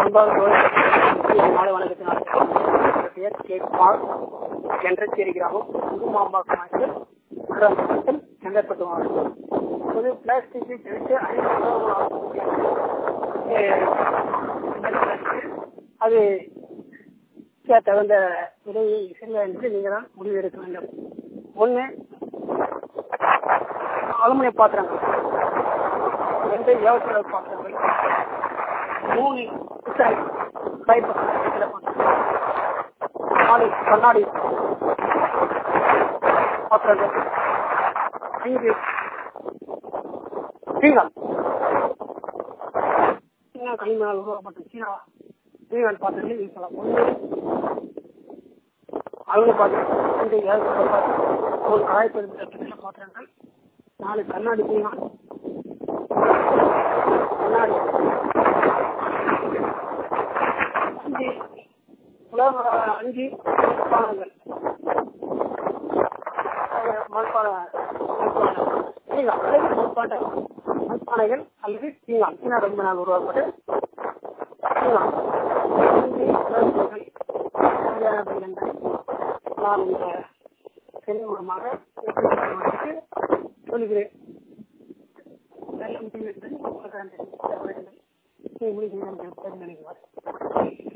அன்பார்ந்த மாலை வணக்கத்தினால் பெயர் கே குமார் கென்றச்சேரி கிராமம் குருமாம்பாக்கம் மாவட்டம் மாவட்டம் செங்கற்பட்டு மாவட்டம் இப்போது பிளாஸ்டிக்கை தெளித்து ஐந்து அது தகுந்த விலையை செல்ல என்று நீங்கள் தான் முடிவு எடுக்க வேண்டும் ஒன்று அலுமினிய பாத்திரங்கள் ரெண்டு விவசாய பாத்திரங்கள் மூணு பித்தளை பைப்பு பித்தளை பாத்திரங்கள் நாலு கண்ணாடி பாத்திரங்கள் ஐந்து சீனா சீனா களிமணால் உருவாக்கப்பட்ட சீனா சீனான் பாத்திரங்கள் யூஸ் பண்ணலாம் ஒன்று அலுமினிய பாத்திரம் ரெண்டு விவசாய பாத்திரம் மூணு காயப்படுத்த பித்தளை பாத்திரங்கள் நாலு கண்ணாடி சீனா கண்ணாடி அஞ்சு உலக அஞ்சு மண்பானங்கள் மண்பான அல்லது மண்பாட்ட மண்பானைகள் அல்லது சீங்கான் சீனா ரொம்ப நாள் உருவாக்கப்பட்டு சீங்கான் அஞ்சு உலகங்கள் நான் இந்த சென்னை மூலமாக சொல்லுகிறேன் நல்ல முடிவு என்பது உங்களுக்கு முடிவு நினைக்கிறார்